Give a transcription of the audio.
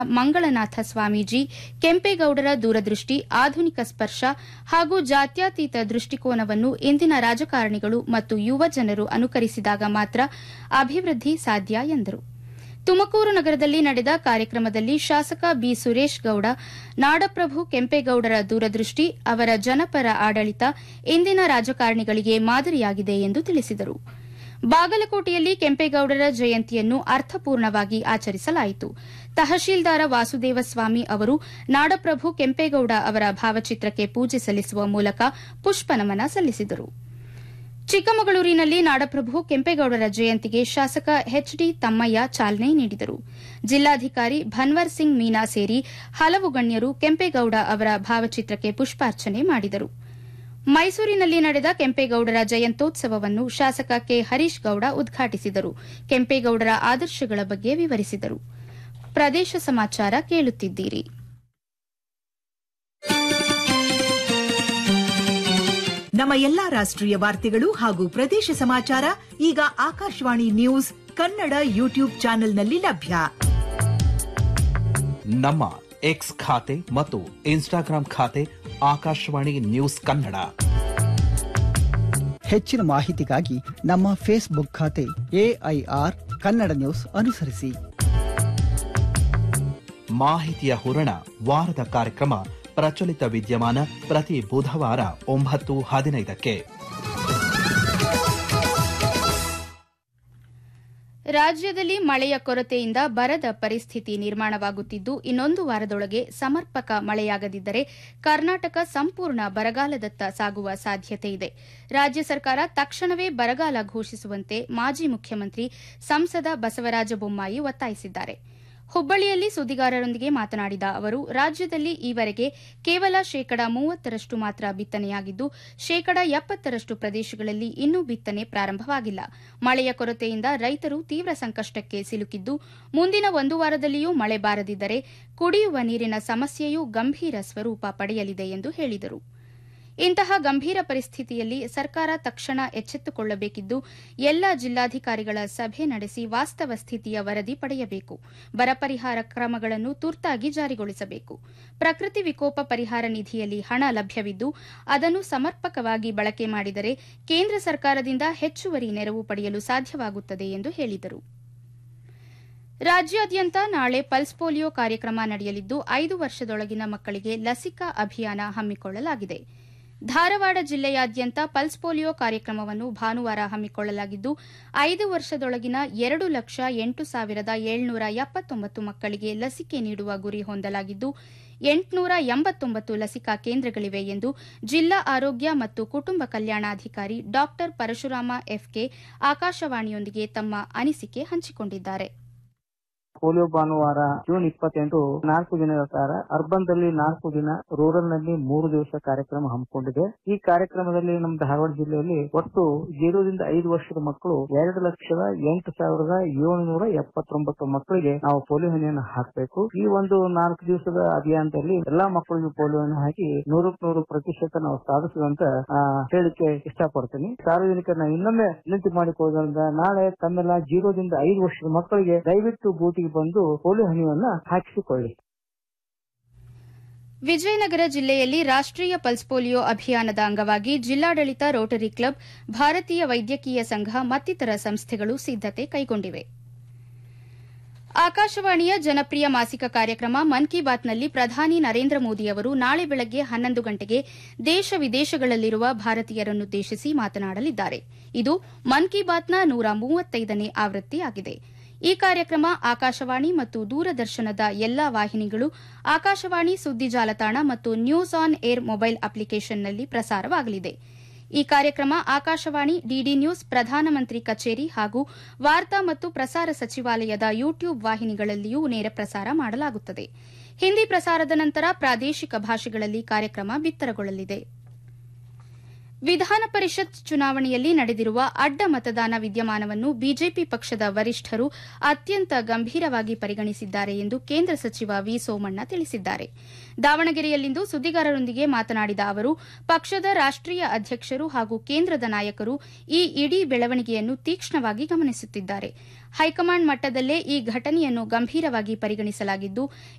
ಮಂಗಳನಾಥ ಸ್ವಾಮೀಜಿ ಕೆಂಪೇಗೌಡರ ದೂರದೃಷ್ಟಿ ಆಧುನಿಕ ಸ್ಪರ್ಶ ಹಾಗೂ ಜಾತ್ಯತೀತ ದೃಷ್ಟಿಕೋನವನ್ನು ಇಂದಿನ ರಾಜಕಾರಣಿಗಳು ಮತ್ತು ಯುವ ಜನರು ಅನುಕರಿಸಿದಾಗ ಮಾತ್ರ ಅಭಿವೃದ್ಧಿ ಸಾಧ್ಯ ಎಂದರು ತುಮಕೂರು ನಗರದಲ್ಲಿ ನಡೆದ ಕಾರ್ಯಕ್ರಮದಲ್ಲಿ ಶಾಸಕ ಬಿ ಸುರೇಶ್ ಗೌಡ ನಾಡಪ್ರಭು ಕೆಂಪೇಗೌಡರ ದೂರದೃಷ್ಟಿ ಅವರ ಜನಪರ ಆಡಳಿತ ಇಂದಿನ ರಾಜಕಾರಣಿಗಳಿಗೆ ಮಾದರಿಯಾಗಿದೆ ಎಂದು ತಿಳಿಸಿದರು ಬಾಗಲಕೋಟೆಯಲ್ಲಿ ಕೆಂಪೇಗೌಡರ ಜಯಂತಿಯನ್ನು ಅರ್ಥಪೂರ್ಣವಾಗಿ ಆಚರಿಸಲಾಯಿತು ತಹಶೀಲ್ದಾರ ವಾಸುದೇವ ಸ್ವಾಮಿ ಅವರು ನಾಡಪ್ರಭು ಕೆಂಪೇಗೌಡ ಅವರ ಭಾವಚಿತ್ರಕ್ಕೆ ಪೂಜೆ ಸಲ್ಲಿಸುವ ಮೂಲಕ ಪುಷ್ಪನಮನ ಸಲ್ಲಿಸಿದರು ಚಿಕ್ಕಮಗಳೂರಿನಲ್ಲಿ ನಾಡಪ್ರಭು ಕೆಂಪೇಗೌಡರ ಜಯಂತಿಗೆ ಶಾಸಕ ಎಚ್ಡಿ ತಮ್ಮಯ್ಯ ಚಾಲನೆ ನೀಡಿದರು ಜಿಲ್ಲಾಧಿಕಾರಿ ಭನ್ವರ್ ಸಿಂಗ್ ಮೀನಾ ಸೇರಿ ಹಲವು ಗಣ್ಯರು ಕೆಂಪೇಗೌಡ ಅವರ ಭಾವಚಿತ್ರಕ್ಕೆ ಪುಷ್ಪಾರ್ಚನೆ ಮಾಡಿದರು ಮೈಸೂರಿನಲ್ಲಿ ನಡೆದ ಕೆಂಪೇಗೌಡರ ಜಯಂತ್ಯೋತ್ಸವವನ್ನು ಶಾಸಕ ಕೆ ಹರೀಶ್ ಗೌಡ ಉದ್ಘಾಟಿಸಿದರು ಕೆಂಪೇಗೌಡರ ಆದರ್ಶಗಳ ಬಗ್ಗೆ ವಿವರಿಸಿದರು ಪ್ರದೇಶ ಸಮಾಚಾರ ಕೇಳುತ್ತಿದ್ದೀರಿ ನಮ್ಮ ಎಲ್ಲಾ ರಾಷ್ಟ್ರೀಯ ವಾರ್ತೆಗಳು ಹಾಗೂ ಪ್ರದೇಶ ಸಮಾಚಾರ ಈಗ ಆಕಾಶವಾಣಿ ನ್ಯೂಸ್ ಕನ್ನಡ ಯೂಟ್ಯೂಬ್ ಚಾನೆಲ್ನಲ್ಲಿ ಲಭ್ಯ ನಮ್ಮ ಎಕ್ಸ್ ಖಾತೆ ಮತ್ತು ಇನ್ಸ್ಟಾಗ್ರಾಂ ಖಾತೆ ಆಕಾಶವಾಣಿ ನ್ಯೂಸ್ ಕನ್ನಡ ಹೆಚ್ಚಿನ ಮಾಹಿತಿಗಾಗಿ ನಮ್ಮ ಫೇಸ್ಬುಕ್ ಖಾತೆ ಎಐಆರ್ ಕನ್ನಡ ನ್ಯೂಸ್ ಅನುಸರಿಸಿ ಮಾಹಿತಿಯ ಹೂರಣ ವಾರದ ಕಾರ್ಯಕ್ರಮ ಪ್ರಚಲಿತ ವಿದ್ಯಮಾನ ಪ್ರತಿ ಬುಧವಾರ ಒಂಬತ್ತು ಹದಿನೈದಕ್ಕೆ ರಾಜ್ಯದಲ್ಲಿ ಮಳೆಯ ಕೊರತೆಯಿಂದ ಬರದ ಪರಿಸ್ಥಿತಿ ನಿರ್ಮಾಣವಾಗುತ್ತಿದ್ದು ಇನ್ನೊಂದು ವಾರದೊಳಗೆ ಸಮರ್ಪಕ ಮಳೆಯಾಗದಿದ್ದರೆ ಕರ್ನಾಟಕ ಸಂಪೂರ್ಣ ಬರಗಾಲದತ್ತ ಸಾಗುವ ಸಾಧ್ಯತೆ ಇದೆ ರಾಜ್ಯ ಸರ್ಕಾರ ತಕ್ಷಣವೇ ಬರಗಾಲ ಘೋಷಿಸುವಂತೆ ಮಾಜಿ ಮುಖ್ಯಮಂತ್ರಿ ಸಂಸದ ಬಸವರಾಜ ಬೊಮ್ಮಾಯಿ ಒತ್ತಾಯಿಸಿದ್ದಾರೆ ಹುಬ್ಬಳ್ಳಿಯಲ್ಲಿ ಸುದ್ದಿಗಾರರೊಂದಿಗೆ ಮಾತನಾಡಿದ ಅವರು ರಾಜ್ಯದಲ್ಲಿ ಈವರೆಗೆ ಕೇವಲ ಶೇಕಡ ಮೂವತ್ತರಷ್ಟು ಮಾತ್ರ ಬಿತ್ತನೆಯಾಗಿದ್ದು ಶೇಕಡ ಎಪ್ಪತ್ತರಷ್ಟು ಪ್ರದೇಶಗಳಲ್ಲಿ ಇನ್ನೂ ಬಿತ್ತನೆ ಪ್ರಾರಂಭವಾಗಿಲ್ಲ ಮಳೆಯ ಕೊರತೆಯಿಂದ ರೈತರು ತೀವ್ರ ಸಂಕಷ್ಟಕ್ಕೆ ಸಿಲುಕಿದ್ದು ಮುಂದಿನ ಒಂದು ವಾರದಲ್ಲಿಯೂ ಮಳೆ ಬಾರದಿದ್ದರೆ ಕುಡಿಯುವ ನೀರಿನ ಸಮಸ್ಯೆಯೂ ಗಂಭೀರ ಸ್ವರೂಪ ಪಡೆಯಲಿದೆ ಎಂದು ಹೇಳಿದರು ಇಂತಹ ಗಂಭೀರ ಪರಿಸ್ಥಿತಿಯಲ್ಲಿ ಸರ್ಕಾರ ತಕ್ಷಣ ಎಚ್ಚೆತ್ತುಕೊಳ್ಳಬೇಕಿದ್ದು ಎಲ್ಲ ಜಿಲ್ಲಾಧಿಕಾರಿಗಳ ಸಭೆ ನಡೆಸಿ ವಾಸ್ತವ ಸ್ಥಿತಿಯ ವರದಿ ಪಡೆಯಬೇಕು ಬರ ಪರಿಹಾರ ಕ್ರಮಗಳನ್ನು ತುರ್ತಾಗಿ ಜಾರಿಗೊಳಿಸಬೇಕು ಪ್ರಕೃತಿ ವಿಕೋಪ ಪರಿಹಾರ ನಿಧಿಯಲ್ಲಿ ಹಣ ಲಭ್ಯವಿದ್ದು ಅದನ್ನು ಸಮರ್ಪಕವಾಗಿ ಬಳಕೆ ಮಾಡಿದರೆ ಕೇಂದ್ರ ಸರ್ಕಾರದಿಂದ ಹೆಚ್ಚುವರಿ ನೆರವು ಪಡೆಯಲು ಸಾಧ್ಯವಾಗುತ್ತದೆ ಎಂದು ಹೇಳಿದರು ರಾಜ್ಯಾದ್ಯಂತ ನಾಳೆ ಪಲ್ಸ್ ಪೋಲಿಯೋ ಕಾರ್ಯಕ್ರಮ ನಡೆಯಲಿದ್ದು ಐದು ವರ್ಷದೊಳಗಿನ ಮಕ್ಕಳಿಗೆ ಲಸಿಕಾ ಅಭಿಯಾನ ಹಮ್ಮಿಕೊಳ್ಳಲಾಗಿದೆ ಧಾರವಾಡ ಜಿಲ್ಲೆಯಾದ್ಯಂತ ಪಲ್ಸ್ ಪೋಲಿಯೋ ಕಾರ್ಯಕ್ರಮವನ್ನು ಭಾನುವಾರ ಹಮ್ಮಿಕೊಳ್ಳಲಾಗಿದ್ದು ಐದು ವರ್ಷದೊಳಗಿನ ಎರಡು ಲಕ್ಷ ಎಂಟು ಸಾವಿರದ ಏಳ್ನೂರ ಎಪ್ಪತ್ತೊಂಬತ್ತು ಮಕ್ಕಳಿಗೆ ಲಸಿಕೆ ನೀಡುವ ಗುರಿ ಹೊಂದಲಾಗಿದ್ದು ಎಂಟುನೂರ ಎಂಬತ್ತೊಂಬತ್ತು ಲಸಿಕಾ ಕೇಂದ್ರಗಳಿವೆ ಎಂದು ಜಿಲ್ಲಾ ಆರೋಗ್ಯ ಮತ್ತು ಕುಟುಂಬ ಕಲ್ಯಾಣಾಧಿಕಾರಿ ಡಾ ಪರಶುರಾಮ ಎಫ್ಕೆ ಆಕಾಶವಾಣಿಯೊಂದಿಗೆ ತಮ್ಮ ಅನಿಸಿಕೆ ಹಂಚಿಕೊಂಡಿದ್ದಾರೆ ಪೋಲಿಯೋ ಭಾನುವಾರ ಜೂನ್ ಇಪ್ಪತ್ತೆಂಟು ನಾಲ್ಕು ದಿನದ ಕಾಲ ಅರ್ಬನ್ ದಲ್ಲಿ ನಾಲ್ಕು ದಿನ ರೂರಲ್ ನಲ್ಲಿ ಮೂರು ದಿವಸ ಕಾರ್ಯಕ್ರಮ ಹಮ್ಮಿಕೊಂಡಿದೆ ಈ ಕಾರ್ಯಕ್ರಮದಲ್ಲಿ ನಮ್ಮ ಧಾರವಾಡ ಜಿಲ್ಲೆಯಲ್ಲಿ ಒಟ್ಟು ಜೀರೋದಿಂದ ಐದು ವರ್ಷದ ಮಕ್ಕಳು ಎರಡು ಲಕ್ಷದ ಎಂಟು ಸಾವಿರದ ಏಳುನೂರ ಎಪ್ಪತ್ತೊಂಬತ್ತು ಮಕ್ಕಳಿಗೆ ನಾವು ಪೋಲಿಯೋ ಹನಿಯನ್ನು ಹಾಕಬೇಕು ಈ ಒಂದು ನಾಲ್ಕು ದಿವಸದ ಅಭಿಯಾನದಲ್ಲಿ ಎಲ್ಲಾ ಮಕ್ಕಳಿಗೂ ಪೋಲಿಯೋವನ್ನು ಹಾಕಿ ನೂರಕ್ಕೆ ನೂರು ಪ್ರತಿಶತ ನಾವು ಸಾಧಿಸುವಂತ ಆ, ಹೇಳಿಕೆ ಇಷ್ಟಪಡ್ತೀನಿ ಸಾರ್ವಜನಿಕರನ್ನ ಇನ್ನೊಮ್ಮೆ ವಿನಂತಿ ಮಾಡಿಕೊಳ್ಳೋದ್ರಿಂದ ನಾಳೆ ತಮ್ಮೆಲ್ಲ ಜೀರೋದಿಂದ ಐದು ವರ್ಷದ ಮಕ್ಕಳಿಗೆ ದಯವಿಟ್ಟು ಬೂಟಿಗೆ ಬಂದು ಪೋಲಿಯೋ ಹನಿಯನ್ನ ಹಾಕಿಸಿಕೊಳ್ಳಿ ವಿಜಯನಗರ ಜಿಲ್ಲೆಯಲ್ಲಿ ರಾಷ್ಟೀಯ ಪಲ್ಸ್ ಪೋಲಿಯೋ ಅಭಿಯಾನದ ಅಂಗವಾಗಿ ಜಿಲ್ಲಾಡಳಿತ ರೋಟರಿ ಕ್ಲಬ್ ಭಾರತೀಯ ವೈದ್ಯಕೀಯ ಸಂಘ ಮತ್ತಿತರ ಸಂಸ್ಥೆಗಳು ಸಿದ್ದತೆ ಕೈಗೊಂಡಿವೆ ಆಕಾಶವಾಣಿಯ ಜನಪ್ರಿಯ ಮಾಸಿಕ ಕಾರ್ಯಕ್ರಮ ಮನ್ ಕಿ ಬಾತ್ನಲ್ಲಿ ಪ್ರಧಾನಿ ನರೇಂದ್ರ ಮೋದಿ ಅವರು ನಾಳೆ ಬೆಳಗ್ಗೆ ಹನ್ನೊಂದು ಗಂಟೆಗೆ ದೇಶ ವಿದೇಶಗಳಲ್ಲಿರುವ ಭಾರತೀಯರನ್ನುದ್ದೇಶಿಸಿ ಮಾತನಾಡಲಿದ್ದಾರೆ ಇದು ಮನ್ ಕಿ ಬಾತ್ನ ನೂರ ಮೂವತ್ತೈದನೇ ಆವೃತ್ತಿಯಾಗಿದೆ ಈ ಕಾರ್ಯಕ್ರಮ ಆಕಾಶವಾಣಿ ಮತ್ತು ದೂರದರ್ಶನದ ಎಲ್ಲಾ ವಾಹಿನಿಗಳು ಆಕಾಶವಾಣಿ ಸುದ್ದಿ ಜಾಲತಾಣ ಮತ್ತು ನ್ಯೂಸ್ ಆನ್ ಏರ್ ಮೊಬೈಲ್ ಅಪ್ಲಿಕೇಷನ್ನಲ್ಲಿ ಪ್ರಸಾರವಾಗಲಿದೆ ಈ ಕಾರ್ಯಕ್ರಮ ಆಕಾಶವಾಣಿ ಡಿಡಿ ನ್ಯೂಸ್ ಪ್ರಧಾನಮಂತ್ರಿ ಕಚೇರಿ ಹಾಗೂ ವಾರ್ತಾ ಮತ್ತು ಪ್ರಸಾರ ಸಚಿವಾಲಯದ ಯೂಟ್ಯೂಬ್ ವಾಹಿನಿಗಳಲ್ಲಿಯೂ ನೇರ ಪ್ರಸಾರ ಮಾಡಲಾಗುತ್ತದೆ ಹಿಂದಿ ಪ್ರಸಾರದ ನಂತರ ಪ್ರಾದೇಶಿಕ ಭಾಷೆಗಳಲ್ಲಿ ಕಾರ್ಯಕ್ರಮ ಬಿತ್ತರಗೊಳ್ಳಲಿದೆ ವಿಧಾನ ಪರಿಷತ್ ಚುನಾವಣೆಯಲ್ಲಿ ನಡೆದಿರುವ ಅಡ್ಡ ಮತದಾನ ವಿದ್ಯಮಾನವನ್ನು ಬಿಜೆಪಿ ಪಕ್ಷದ ವರಿಷ್ಠರು ಅತ್ಯಂತ ಗಂಭೀರವಾಗಿ ಪರಿಗಣಿಸಿದ್ದಾರೆ ಎಂದು ಕೇಂದ್ರ ಸಚಿವ ವಿ ಸೋಮಣ್ಣ ತಿಳಿಸಿದ್ದಾರೆ ದಾವಣಗೆರೆಯಲ್ಲಿಂದು ಸುದ್ದಿಗಾರರೊಂದಿಗೆ ಮಾತನಾಡಿದ ಅವರು ಪಕ್ಷದ ರಾಷ್ಟೀಯ ಅಧ್ಯಕ್ಷರು ಹಾಗೂ ಕೇಂದ್ರದ ನಾಯಕರು ಈ ಇಡೀ ಬೆಳವಣಿಗೆಯನ್ನು ತೀಕ್ಷ್ಣವಾಗಿ ಗಮನಿಸುತ್ತಿದ್ದಾರೆ ಹೈಕಮಾಂಡ್ ಮಟ್ಟದಲ್ಲೇ ಈ ಘಟನೆಯನ್ನು ಗಂಭೀರವಾಗಿ ಪರಿಗಣಿಸಲಾಗಿದ್ದು